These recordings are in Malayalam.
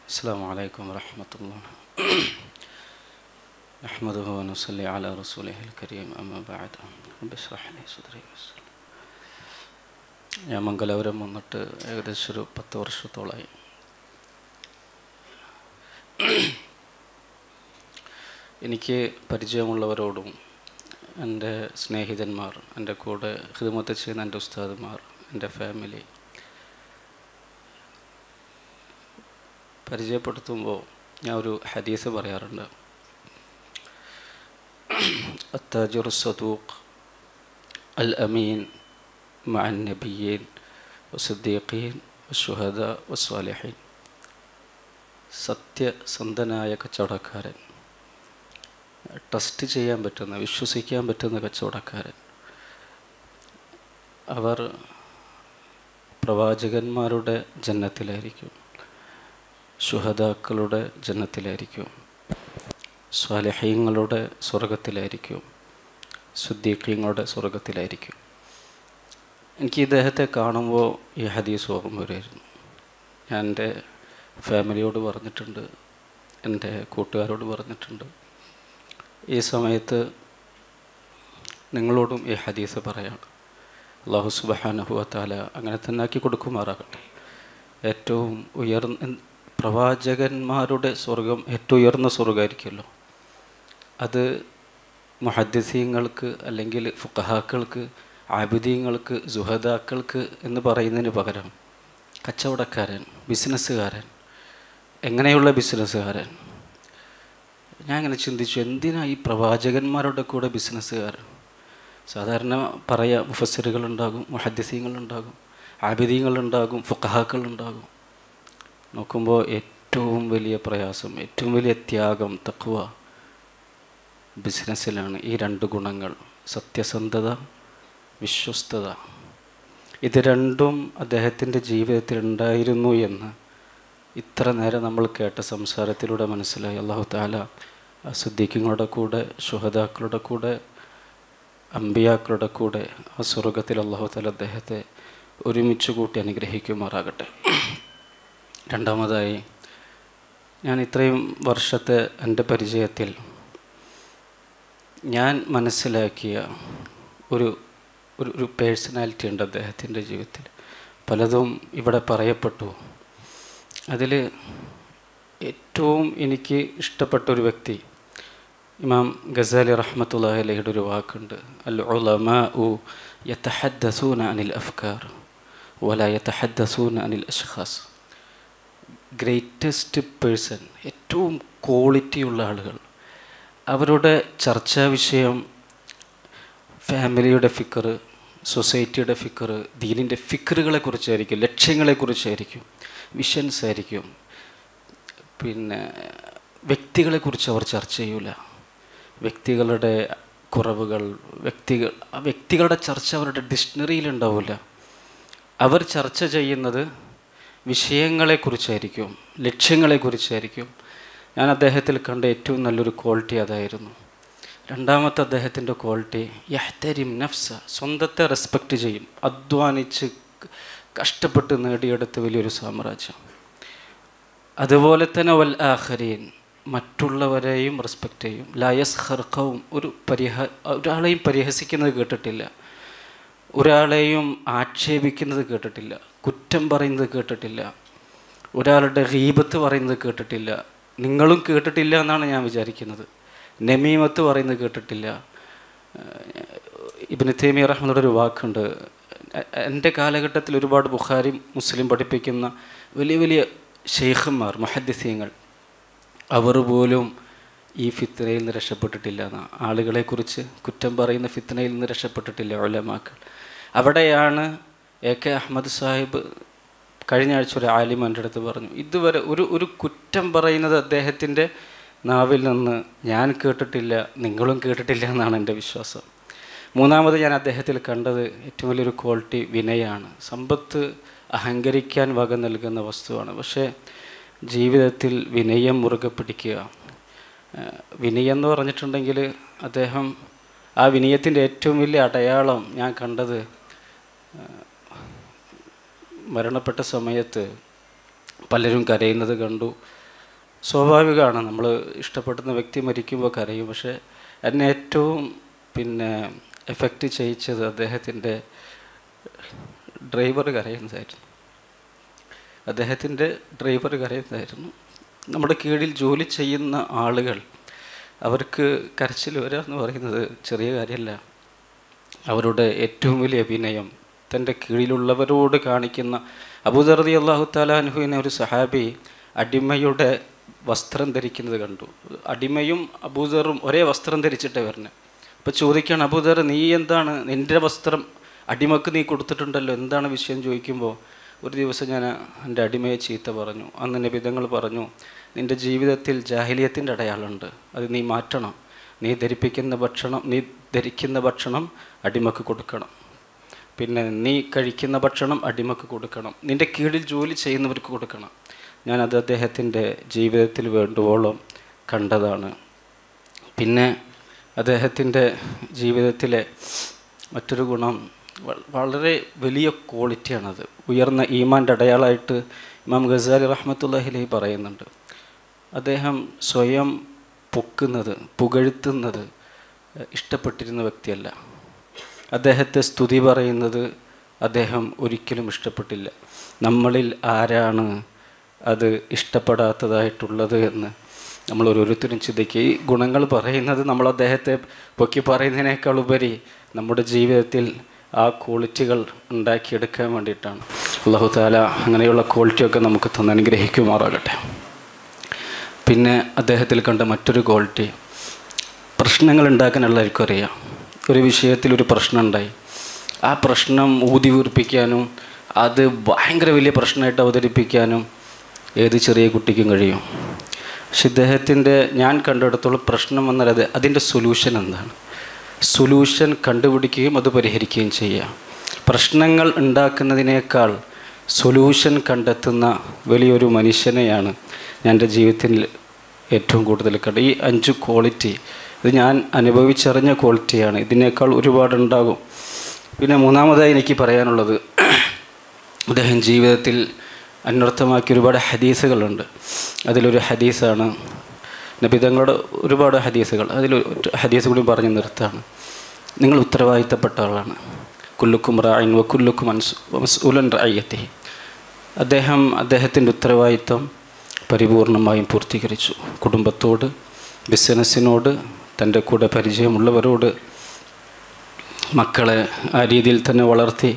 السلام عليكم ورحمة الله نحمده ونصلي على رسوله الكريم أما بعد رب اشرح لي صدري ويسر لي. ഞാൻ മംഗലാപുരം വന്നിട്ട് ഏകദേശം ഒരു പത്ത് വർഷത്തോളമായി എനിക്ക് പരിചയമുള്ളവരോടും എൻ്റെ സ്നേഹിതന്മാർ എൻ്റെ കൂടെ ഹിദമത്ത് ചെയ്യുന്ന എൻ്റെ ഉസ്താദുമാർ എൻ്റെ ഫാമിലി പരിചയപ്പെടുത്തുമ്പോൾ ഞാൻ ഒരു ഹദീസ് പറയാറുണ്ട് التاجر الصدوق الأمين مع النبيين والصديقين والشهداء والصالحين സത്യസന്ധനായ കച്ചവടക്കാരൻ ട്രസ്റ്റ് ചെയ്യാൻ പറ്റുന്ന വിശ്വസിക്കാൻ പറ്റുന്ന കച്ചവടക്കാരൻ അവർ പ്രവാചകന്മാരുടെ ജന്നത്തിലായിരിക്കും ശുഹദാക്കളുടെ ജന്നത്തിലായിരിക്കും സ്വാലഹീങ്ങളുടെ സ്വർഗത്തിലായിരിക്കും സുദ്ദീഖീങ്ങളുടെ സ്വർഗത്തിലായിരിക്കും എനിക്ക് ഇദ്ദേഹത്തെ കാണുമ്പോൾ ഈ ഹദീസ് ഓർമ്മ വരുമായിരുന്നു ഞാൻ എൻ്റെ ഫാമിലിയോട് പറഞ്ഞിട്ടുണ്ട് എൻ്റെ കൂട്ടുകാരോട് പറഞ്ഞിട്ടുണ്ട് ഈ സമയത്ത് നിങ്ങളോടും ഈ ഹദീസ് പറയാണ് അള്ളാഹു സുബഹാനഹുവ താല അങ്ങനെ തന്നെ ആക്കി കൊടുക്കുമാറാകട്ടെ ഏറ്റവും ഉയർന്ന പ്രവാചകന്മാരുടെ സ്വർഗം ഏറ്റവും ഉയർന്ന സ്വർഗമായിരിക്കുമല്ലോ അത് മുഹദ്ദീങ്ങൾക്ക് അല്ലെങ്കിൽ ഫുഖഹാക്കൾക്ക് ആബിദീങ്ങൾക്ക് സുഹദാക്കൾക്ക് എന്ന് പറയുന്നതിന് പകരം കച്ചവടക്കാരൻ ബിസിനസ്സുകാരൻ എങ്ങനെയുള്ള ബിസിനസ്സുകാരൻ ഞാൻ അങ്ങനെ ചിന്തിച്ചു എന്തിനാ ഈ പ്രവാചകന്മാരുടെ കൂടെ ബിസിനസ്സുകാരൻ സാധാരണ പറയാം മുഫസ്സിറുകളുണ്ടാകും മുഹദ്ദീങ്ങളുണ്ടാകും ആബിദീങ്ങളുണ്ടാകും ഫുഖഹാക്കളുണ്ടാകും നോക്കുമ്പോൾ ഏറ്റവും വലിയ പ്രയാസം ഏറ്റവും വലിയ ത്യാഗം തക്കുവ ബിസിനസ്സിലാണ് ഈ രണ്ട് ഗുണങ്ങൾ സത്യസന്ധത വിശ്വസ്തത ഇത് രണ്ടും അദ്ദേഹത്തിൻ്റെ ജീവിതത്തിൽ ഉണ്ടായിരുന്നു എന്ന് ഇത്ര നേരം നമ്മൾ കേട്ട സംസാരത്തിലൂടെ മനസ്സിലായി അള്ളാഹു താല സുദ്ദീഖിങ്ങളുടെ കൂടെ ശുഹദാക്കളുടെ കൂടെ അമ്പിയാക്കളുടെ കൂടെ ആ സ്വർഗത്തിൽ അള്ളാഹു താല അദ്ദേഹത്തെ ഒരുമിച്ച് കൂട്ടി അനുഗ്രഹിക്കുമാറാകട്ടെ രണ്ടാമതായി ഞാൻ ഇത്രയും വർഷത്തെ എൻ്റെ പരിചയത്തിൽ ഞാൻ മനസ്സിലാക്കിയ ഒരു ഒരു ഒരു പേഴ്സണാലിറ്റി ഉണ്ട് അദ്ദേഹത്തിൻ്റെ ജീവിതത്തിൽ പലതും ഇവിടെ പറയപ്പെട്ടു അതിൽ ഏറ്റവും എനിക്ക് ഇഷ്ടപ്പെട്ട ഒരു വ്യക്തി ഇമാം ഗസാലി റഹ്മത്തുല്ലാഹി അലഹിയുടെ ഒരു വാക്കുണ്ട് അൽ ഉലമാ ഉ യത്തഹദ്ദസൂന അനിൽ അഫ്കാർ വല യത്തഹദ്ദസൂന അനിൽ അഷ്ഖാസ് ഗ്രേറ്റസ്റ്റ് പേഴ്സൺ ഏറ്റവും ക്വാളിറ്റിയുള്ള ആളുകൾ അവരുടെ ചർച്ചാ വിഷയം ഫാമിലിയുടെ ഫിക്കർ സൊസൈറ്റിയുടെ ഫിക്കർ ദീനിൻ്റെ ഫിക്കറുകളെ കുറിച്ചായിരിക്കും ലക്ഷ്യങ്ങളെക്കുറിച്ചായിരിക്കും വിഷൻസ് ആയിരിക്കും പിന്നെ വ്യക്തികളെക്കുറിച്ച് അവർ ചർച്ച ചെയ്യൂല വ്യക്തികളുടെ കുറവുകൾ വ്യക്തികൾ ആ വ്യക്തികളുടെ ചർച്ച അവരുടെ ഡിക്ഷണറിയിൽ ഉണ്ടാവില്ല അവർ ചർച്ച ചെയ്യുന്നത് വിഷയങ്ങളെക്കുറിച്ചായിരിക്കും ലക്ഷ്യങ്ങളെക്കുറിച്ചായിരിക്കും ഞാൻ അദ്ദേഹത്തിൽ കണ്ട ഏറ്റവും നല്ലൊരു ക്വാളിറ്റി അതായിരുന്നു രണ്ടാമത്തെ അദ്ദേഹത്തിൻ്റെ ക്വാളിറ്റി യഹ്തരിം നഫ്സ സ്വന്തത്തെ റെസ്പെക്റ്റ് ചെയ്യും അധ്വാനിച്ച് കഷ്ടപ്പെട്ട് നേടിയെടുത്ത വലിയൊരു സാമ്രാജ്യം അതുപോലെ തന്നെ വൽ ആഖരീൻ മറ്റുള്ളവരെയും റെസ്പെക്റ്റ് ചെയ്യും ലായസ് ഹർക്കവും ഒരു പരിഹ ഒരാളെയും പരിഹസിക്കുന്നത് കേട്ടിട്ടില്ല ഒരാളെയും ആക്ഷേപിക്കുന്നത് കേട്ടിട്ടില്ല കുറ്റം പറയുന്നത് കേട്ടിട്ടില്ല ഒരാളുടെ റീബത്ത് പറയുന്നത് കേട്ടിട്ടില്ല നിങ്ങളും കേട്ടിട്ടില്ല എന്നാണ് ഞാൻ വിചാരിക്കുന്നത് നമീമത്ത് പറയുന്നത് കേട്ടിട്ടില്ല ഇബിന് തേമി റഹ്മയുടെ ഒരു വാക്കുണ്ട് എൻ്റെ കാലഘട്ടത്തിൽ ഒരുപാട് ബുഖാരി മുസ്ലിം പഠിപ്പിക്കുന്ന വലിയ വലിയ ഷെയ്ഖന്മാർ മഹദ്ദിസ്യങ്ങൾ അവർ പോലും ഈ ഫിത്തനയിൽ നിന്ന് രക്ഷപ്പെട്ടിട്ടില്ല എന്ന ആളുകളെക്കുറിച്ച് കുറ്റം പറയുന്ന ഫിത്തനയിൽ നിന്ന് രക്ഷപ്പെട്ടിട്ടില്ല ഒലമാക്കൾ അവിടെയാണ് എ കെ അഹമ്മദ് സാഹിബ് കഴിഞ്ഞ ആഴ്ച ഒരു ആലിം എൻ്റെ അടുത്ത് പറഞ്ഞു ഇതുവരെ ഒരു ഒരു കുറ്റം പറയുന്നത് അദ്ദേഹത്തിൻ്റെ നാവിൽ നിന്ന് ഞാൻ കേട്ടിട്ടില്ല നിങ്ങളും കേട്ടിട്ടില്ല എന്നാണ് എൻ്റെ വിശ്വാസം മൂന്നാമത് ഞാൻ അദ്ദേഹത്തിൽ കണ്ടത് ഏറ്റവും വലിയൊരു ക്വാളിറ്റി വിനയാണ് സമ്പത്ത് അഹങ്കരിക്കാൻ വക നൽകുന്ന വസ്തുവാണ് പക്ഷേ ജീവിതത്തിൽ വിനയം മുറുകെ പിടിക്കുക വിനയം എന്ന് പറഞ്ഞിട്ടുണ്ടെങ്കിൽ അദ്ദേഹം ആ വിനയത്തിൻ്റെ ഏറ്റവും വലിയ അടയാളം ഞാൻ കണ്ടത് മരണപ്പെട്ട സമയത്ത് പലരും കരയുന്നത് കണ്ടു സ്വാഭാവികമാണ് നമ്മൾ ഇഷ്ടപ്പെടുന്ന വ്യക്തി മരിക്കുമ്പോൾ കരയും പക്ഷേ എന്നെ ഏറ്റവും പിന്നെ എഫക്റ്റ് ചെയ്യിച്ചത് അദ്ദേഹത്തിൻ്റെ ഡ്രൈവർ കരയുന്നതായിരുന്നു അദ്ദേഹത്തിൻ്റെ ഡ്രൈവർ കരയുന്നതായിരുന്നു നമ്മുടെ കീഴിൽ ജോലി ചെയ്യുന്ന ആളുകൾ അവർക്ക് കരച്ചിൽ വരിക എന്ന് പറയുന്നത് ചെറിയ കാര്യമല്ല അവരുടെ ഏറ്റവും വലിയ അഭിനയം തൻ്റെ കീഴിലുള്ളവരോട് കാണിക്കുന്ന അബൂദർദി അള്ളാഹു താലാൻഹുവിനെ ഒരു സഹാബി അടിമയുടെ വസ്ത്രം ധരിക്കുന്നത് കണ്ടു അടിമയും അബൂദറും ഒരേ വസ്ത്രം ധരിച്ചിട്ടേ വരണേ അപ്പോൾ ചോദിക്കുകയാണ് അബൂദർ നീ എന്താണ് നിൻ്റെ വസ്ത്രം അടിമക്ക് നീ കൊടുത്തിട്ടുണ്ടല്ലോ എന്താണ് വിഷയം ചോദിക്കുമ്പോൾ ഒരു ദിവസം ഞാൻ എൻ്റെ അടിമയെ ചീത്ത പറഞ്ഞു അന്ന് നബിതങ്ങൾ പറഞ്ഞു നിൻ്റെ ജീവിതത്തിൽ ജാഹിലിയത്തിൻ്റെ അടയാളമുണ്ട് അത് നീ മാറ്റണം നീ ധരിപ്പിക്കുന്ന ഭക്ഷണം നീ ധരിക്കുന്ന ഭക്ഷണം അടിമക്ക് കൊടുക്കണം പിന്നെ നീ കഴിക്കുന്ന ഭക്ഷണം അടിമക്ക് കൊടുക്കണം നിൻ്റെ കീഴിൽ ജോലി ചെയ്യുന്നവർക്ക് കൊടുക്കണം ഞാനത് അദ്ദേഹത്തിൻ്റെ ജീവിതത്തിൽ വേണ്ടുവോളം കണ്ടതാണ് പിന്നെ അദ്ദേഹത്തിൻ്റെ ജീവിതത്തിലെ മറ്റൊരു ഗുണം വ- വളരെ വലിയ ക്വാളിറ്റിയാണത് ഉയർന്ന ഈമാൻ്റെ അടയാളമായിട്ട് ഇമാം ഗസാലി റഹ്മത്തുല്ലാഹിലി പറയുന്നുണ്ട് അദ്ദേഹം സ്വയം പൊക്കുന്നത് പുകഴ്ത്തുന്നത് എഹ്, ഇഷ്ടപ്പെട്ടിരുന്ന വ്യക്തിയല്ല അദ്ദേഹത്തെ സ്തുതി പറയുന്നത് അദ്ദേഹം ഒരിക്കലും ഇഷ്ടപ്പെട്ടില്ല നമ്മളിൽ ആരാണ് അത് ഇഷ്ടപ്പെടാത്തതായിട്ടുള്ളത് എന്ന് നമ്മൾ ഓരോരുത്തരും ചിന്തിക്കുക ഈ ഗുണങ്ങൾ പറയുന്നത് നമ്മൾ അദ്ദേഹത്തെ പൊക്കി പറയുന്നതിനേക്കാൾ ഉപരി നമ്മുടെ ജീവിതത്തിൽ ആ ക്വാളിറ്റികൾ ഉണ്ടാക്കിയെടുക്കാൻ വേണ്ടിയിട്ടാണ് അള്ളാഹു താല അങ്ങനെയുള്ള ക്വാളിറ്റിയൊക്കെ നമുക്ക് തന്നെ അനുഗ്രഹിക്കുമാറാകട്ടെ പിന്നെ അദ്ദേഹത്തിൽ കണ്ട മറ്റൊരു ക്വാളിറ്റി പ്രശ്നങ്ങൾ ഉണ്ടാക്കാൻ എല്ലാവർക്കും അറിയാം ഒരു വിഷയത്തിൽ ഒരു പ്രശ്നം ഉണ്ടായി ആ പ്രശ്നം ഊതി വീർപ്പിക്കാനും അത് ഭയങ്കര വലിയ പ്രശ്നമായിട്ട് അവതരിപ്പിക്കാനും ഏത് ചെറിയ കുട്ടിക്കും കഴിയും പക്ഷെ ഇദ്ദേഹത്തിൻ്റെ ഞാൻ കണ്ടെടുത്തോളം പ്രശ്നം എന്നത് അതിൻ്റെ സൊല്യൂഷൻ എന്താണ് സൊല്യൂഷൻ കണ്ടുപിടിക്കുകയും അത് പരിഹരിക്കുകയും ചെയ്യുക പ്രശ്നങ്ങൾ ഉണ്ടാക്കുന്നതിനേക്കാൾ സൊല്യൂഷൻ കണ്ടെത്തുന്ന വലിയൊരു മനുഷ്യനെയാണ് ഞാൻ എൻ്റെ ജീവിതത്തിൽ ഏറ്റവും കൂടുതൽ കണ്ടത് ഈ അഞ്ച് ക്വാളിറ്റി ഇത് ഞാൻ അനുഭവിച്ചറിഞ്ഞ ക്വാളിറ്റിയാണ് ഇതിനേക്കാൾ ഒരുപാടുണ്ടാകും പിന്നെ മൂന്നാമതായി എനിക്ക് പറയാനുള്ളത് അദ്ദേഹം ജീവിതത്തിൽ അന്വർത്ഥമാക്കിയ ഒരുപാട് ഹദീസുകളുണ്ട് അതിലൊരു ഹദീസാണ് നബിതങ്ങളുടെ ഒരുപാട് ഹദീസുകൾ അതിൽ ഒരു ഹദീസ് കൂടി പറഞ്ഞു നിർത്താണ് നിങ്ങൾ ഉത്തരവാദിത്തപ്പെട്ട ആളാണ് കുല്ലുക്കും റായിൻ വ കുല്ലുക്കും മൻസൂലൻ റായത്തെ അദ്ദേഹം അദ്ദേഹത്തിൻ്റെ ഉത്തരവാദിത്തം പരിപൂർണമായും പൂർത്തീകരിച്ചു കുടുംബത്തോട് ബിസിനസ്സിനോട് തൻ്റെ കൂടെ പരിചയമുള്ളവരോട് മക്കളെ ആ രീതിയിൽ തന്നെ വളർത്തി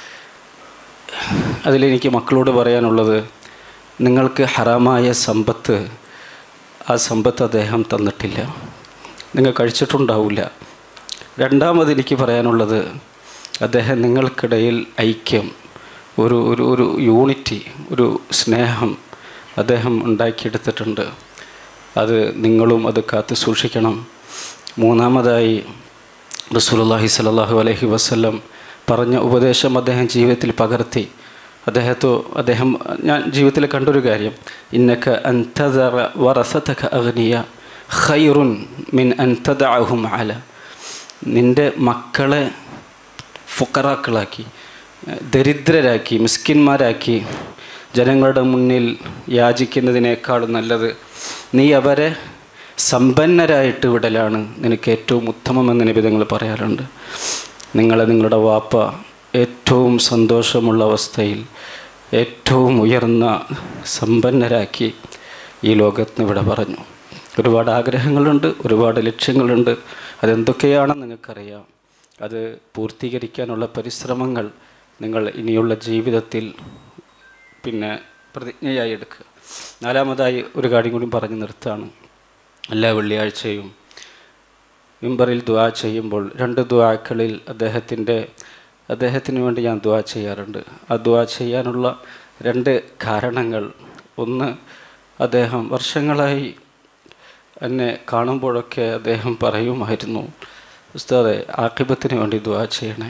അതിലെനിക്ക് മക്കളോട് പറയാനുള്ളത് നിങ്ങൾക്ക് ഹറാമായ സമ്പത്ത് ആ സമ്പത്ത് അദ്ദേഹം തന്നിട്ടില്ല നിങ്ങൾ കഴിച്ചിട്ടുണ്ടാവില്ല രണ്ടാമത് എനിക്ക് പറയാനുള്ളത് അദ്ദേഹം നിങ്ങൾക്കിടയിൽ ഐക്യം ഒരു ഒരു ഒരു യൂണിറ്റി ഒരു സ്നേഹം അദ്ദേഹം ഉണ്ടാക്കിയെടുത്തിട്ടുണ്ട് അത് നിങ്ങളും അത് കാത്തു സൂക്ഷിക്കണം മൂന്നാമതായി റസൂലുള്ളാഹി സ്വല്ലല്ലാഹു അലൈഹി വസല്ലം പറഞ്ഞ ഉപദേശം അദ്ദേഹം ജീവിതത്തിൽ പകർത്തി അദ്ദേഹത്തോ അദ്ദേഹം ഞാൻ ജീവിതത്തിൽ കണ്ടൊരു കാര്യം ഇന്നക്ക അൻതദറ വറസതക അഗ്നിയ ഖൈറുൻ മിൻ അൻതദഅഹും അല നിൻ്റെ മക്കളെ ഫുക്കറാക്കളാക്കി ദരിദ്രരാക്കി മിസ്കിന്മാരാക്കി ജനങ്ങളുടെ മുന്നിൽ യാചിക്കുന്നതിനേക്കാൾ നല്ലത് നീ അവരെ സമ്പന്നരായിട്ട് വിടലാണ് നിനക്ക് ഏറ്റവും ഉത്തമമെന്ന് നിബിധങ്ങൾ പറയാറുണ്ട് നിങ്ങളെ നിങ്ങളുടെ വാപ്പ ഏറ്റവും സന്തോഷമുള്ള അവസ്ഥയിൽ ഏറ്റവും ഉയർന്ന സമ്പന്നരാക്കി ഈ ലോകത്തിന് ഇവിടെ പറഞ്ഞു ഒരുപാട് ആഗ്രഹങ്ങളുണ്ട് ഒരുപാട് ലക്ഷ്യങ്ങളുണ്ട് അതെന്തൊക്കെയാണെന്ന് നിങ്ങൾക്കറിയാം അത് പൂർത്തീകരിക്കാനുള്ള പരിശ്രമങ്ങൾ നിങ്ങൾ ഇനിയുള്ള ജീവിതത്തിൽ പിന്നെ പ്രതിജ്ഞയായി എടുക്കുക നാലാമതായി ഒരു കാര്യം കൂടി പറഞ്ഞു നിർത്താണ് എല്ലാ വെള്ളിയാഴ്ചയും മിമ്പറിൽ ദ്വാ ചെയ്യുമ്പോൾ രണ്ട് ദ്വാക്കളിൽ അദ്ദേഹത്തിൻ്റെ അദ്ദേഹത്തിന് വേണ്ടി ഞാൻ ദ്വാ ചെയ്യാറുണ്ട് ആ ദ്വാ ചെയ്യാനുള്ള രണ്ട് കാരണങ്ങൾ ഒന്ന് അദ്ദേഹം വർഷങ്ങളായി എന്നെ കാണുമ്പോഴൊക്കെ അദ്ദേഹം പറയുമായിരുന്നു ഉസ്താദെ ആക്കിബത്തിന് വേണ്ടി ദ്വാ ചെയ്യണേ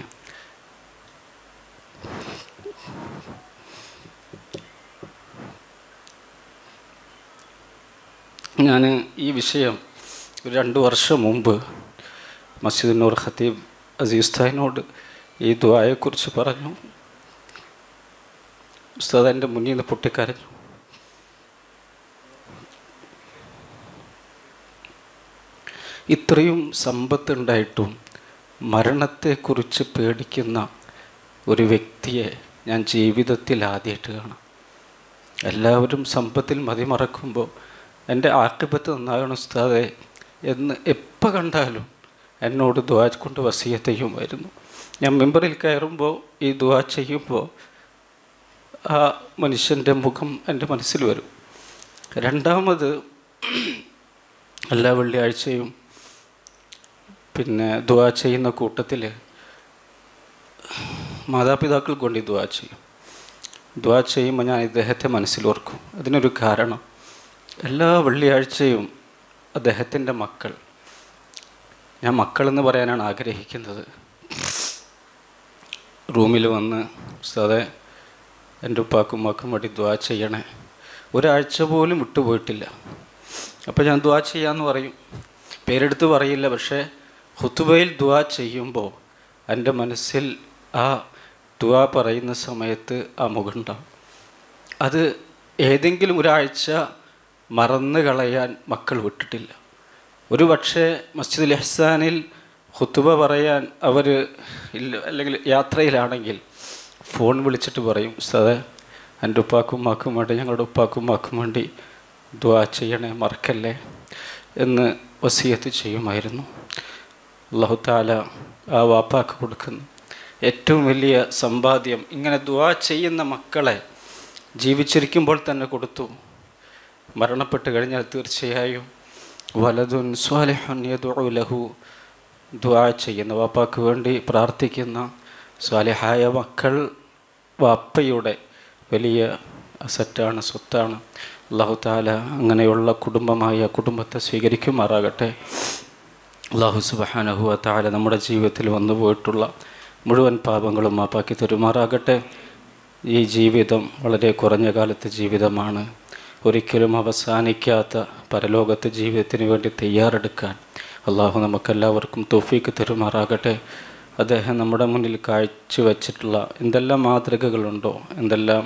ഞാൻ ഈ വിഷയം ഒരു രണ്ട് വർഷം മുമ്പ് മസ്ജിദ് നൂർ ഖത്തീബ് അസീസ് ഖാനോട് ഈ ദ്വായെക്കുറിച്ച് പറഞ്ഞു ഉസ്താദ് എൻ്റെ മുന്നിൽ നിന്ന് പൊട്ടിക്കരഞ്ഞു ഇത്രയും സമ്പത്തുണ്ടായിട്ടും മരണത്തെക്കുറിച്ച് പേടിക്കുന്ന ഒരു വ്യക്തിയെ ഞാൻ ജീവിതത്തിൽ ആദ്യമായിട്ട് കാണാം എല്ലാവരും സമ്പത്തിൽ മതിമറക്കുമ്പോൾ എൻ്റെ ആക്കിപത്ത് നന്നാകണം ഉസ്താദെ എന്ന് എപ്പോൾ കണ്ടാലും എന്നോട് ദുവാ കൊണ്ട് വസീയത്ത് ചെയ്യുമായിരുന്നു ഞാൻ മെമ്പറിൽ കയറുമ്പോൾ ഈ ദുവാ ചെയ്യുമ്പോൾ ആ മനുഷ്യൻ്റെ മുഖം എൻ്റെ മനസ്സിൽ വരും രണ്ടാമത് എല്ലാ വെള്ളിയാഴ്ചയും പിന്നെ ദുവാ ചെയ്യുന്ന കൂട്ടത്തിൽ മാതാപിതാക്കൾ കൊണ്ട് ഈ ദുവാ ചെയ്യും ദുവാ ചെയ്യുമ്പോൾ ഞാൻ ഇദ്ദേഹത്തെ മനസ്സിലോർക്കും അതിനൊരു കാരണം എല്ലാ വെള്ളിയാഴ്ചയും അദ്ദേഹത്തിൻ്റെ മക്കൾ ഞാൻ മക്കളെന്ന് പറയാനാണ് ആഗ്രഹിക്കുന്നത് റൂമിൽ വന്ന് ഉസ്താദെ എൻ്റെ ഉപ്പാക്കും ഉമ്മാക്കും വേണ്ടി ദ്വാ ചെയ്യണേ ഒരാഴ്ച പോലും വിട്ടുപോയിട്ടില്ല അപ്പോൾ ഞാൻ ദ്വാ ചെയ്യാമെന്ന് പറയും പേരെടുത്ത് പറയില്ല പക്ഷേ ഹുത്തുബയിൽ ദ്വാ ചെയ്യുമ്പോൾ എൻ്റെ മനസ്സിൽ ആ ദ്വാ പറയുന്ന സമയത്ത് ആ മുഖമുണ്ടാവും അത് ഏതെങ്കിലും ഒരാഴ്ച മറന്നു കളയാൻ മക്കൾ വിട്ടിട്ടില്ല ഒരു പക്ഷേ മസ്ജിദുൽ ഇഹ്സാനിൽ ഹുത്തുബ പറയാൻ അവർ ഇല്ല അല്ലെങ്കിൽ യാത്രയിലാണെങ്കിൽ ഫോൺ വിളിച്ചിട്ട് പറയും ഉസ്താദെ എൻ്റെ ഉപ്പാക്കും ഉമ്മാക്കും വേണ്ടി ഞങ്ങളുടെ ഉപ്പാക്കും ഉമ്മാക്കും വേണ്ടി ദ്വാ ചെയ്യണേ മറക്കല്ലേ എന്ന് വസീയത്ത് ചെയ്യുമായിരുന്നു അള്ളാഹു താല ആ വാപ്പാക്ക് കൊടുക്കുന്നു ഏറ്റവും വലിയ സമ്പാദ്യം ഇങ്ങനെ ദ്വാ ചെയ്യുന്ന മക്കളെ ജീവിച്ചിരിക്കുമ്പോൾ തന്നെ കൊടുത്തു മരണപ്പെട്ട് കഴിഞ്ഞാൽ തീർച്ചയായും വലതുൻ സ്വാലിഹുൻ യദുഉ ലഹു ദ്വാ ചെയ്യുന്ന വാപ്പാക്ക് വേണ്ടി പ്രാർത്ഥിക്കുന്ന സ്വാലിഹായ മക്കൾ വാപ്പയുടെ വലിയ അസറ്റാണ് സ്വത്താണ് അള്ളാഹു താല അങ്ങനെയുള്ള കുടുംബമായ കുടുംബത്തെ സ്വീകരിക്കുമാറാകട്ടെ അള്ളാഹു സുബഹാനഹുവ താല നമ്മുടെ ജീവിതത്തിൽ വന്നു പോയിട്ടുള്ള മുഴുവൻ പാപങ്ങളും മാപ്പാക്കി തരുമാറാകട്ടെ ഈ ജീവിതം വളരെ കുറഞ്ഞ കാലത്തെ ജീവിതമാണ് ഒരിക്കലും അവസാനിക്കാത്ത പരലോകത്തെ ജീവിതത്തിന് വേണ്ടി തയ്യാറെടുക്കാൻ അള്ളാഹു നമുക്കെല്ലാവർക്കും തോഫീക്ക് തരുമാറാകട്ടെ അദ്ദേഹം നമ്മുടെ മുന്നിൽ കാഴ്ചവെച്ചിട്ടുള്ള എന്തെല്ലാം മാതൃകകളുണ്ടോ എന്തെല്ലാം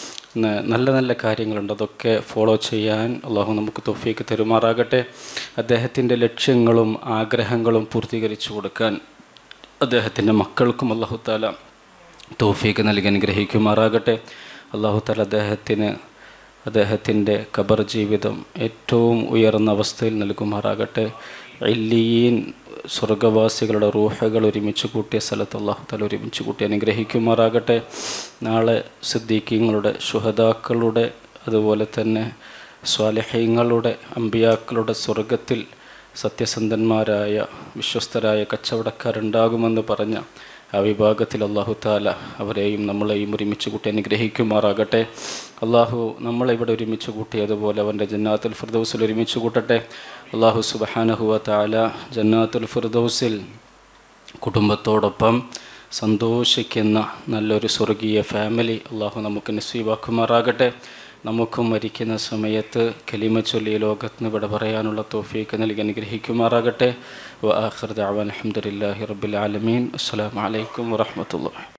ന- നല്ല നല്ല കാര്യങ്ങളുണ്ട് അതൊക്കെ ഫോളോ ചെയ്യാൻ അള്ളാഹു നമുക്ക് തൊഫീക്ക് തരുമാറാകട്ടെ അദ്ദേഹത്തിൻ്റെ ലക്ഷ്യങ്ങളും ആഗ്രഹങ്ങളും പൂർത്തീകരിച്ചു കൊടുക്കാൻ അദ്ദേഹത്തിൻ്റെ മക്കൾക്കും അള്ളാഹു താല തോഫീക്ക് നൽകി അനുഗ്രഹിക്കുമാറാകട്ടെ അള്ളാഹു താല അദ്ദേഹത്തിന് അദ്ദേഹത്തിൻ്റെ ഖബർ ജീവിതം ഏറ്റവും ഉയർന്ന അവസ്ഥയിൽ നൽകുമാറാകട്ടെ ഇല്ലിയീൻ സ്വർഗവാസികളുടെ റൂഹകൾ ഒരുമിച്ച് കൂട്ടിയ സ്ഥലത്ത് അള്ളാഹു താല ഒരുമിച്ച് കൂട്ടി അനുഗ്രഹിക്കുമാറാകട്ടെ നാളെ സിദ്ദീഖീങ്ങളുടെ ശുഹദാക്കളുടെ അതുപോലെ തന്നെ സ്വാലിഹ്യങ്ങളുടെ അമ്പിയാക്കളുടെ സ്വർഗത്തിൽ സത്യസന്ധന്മാരായ വിശ്വസ്തരായ കച്ചവടക്കാരുണ്ടാകുമെന്ന് പറഞ്ഞ ആ വിഭാഗത്തിൽ അള്ളാഹു താല അവരെയും നമ്മളെയും ഒരുമിച്ച് കൂട്ടി അനുഗ്രഹിക്കുമാറാകട്ടെ അള്ളാഹു നമ്മളെ ഇവിടെ ഒരുമിച്ച് കൂട്ടിയതുപോലെ അവൻ്റെ ജന്നാത്തുൽ ഫിർദൗസിൽ ഒരുമിച്ച് കൂട്ടട്ടെ അള്ളാഹു സുബഹാനഹുവ താല ജന്നാത്തുൽ ഫിർദൗസിൽ കുടുംബത്തോടൊപ്പം സന്തോഷിക്കുന്ന നല്ലൊരു സ്വർഗീയ ഫാമിലി അള്ളാഹു നമുക്ക് നസീബാക്കുമാറാകട്ടെ നമുക്കും മരിക്കുന്ന സമയത്ത് കലിമ ചൊല്ലി ലോകത്ത് നിന്ന് ഇവിടെ പറയാനുള്ള തോഫീക്ക് നൽകി അനുഗ്രഹിക്കുമാറാകട്ടെ വ ആഖിർ ദഅവാന അൽഹംദുലില്ലാഹി റബ്ബിൽ ആലമീൻ അസ്സലാമു അലൈക്കും വറഹ്മത്തുള്ളാഹി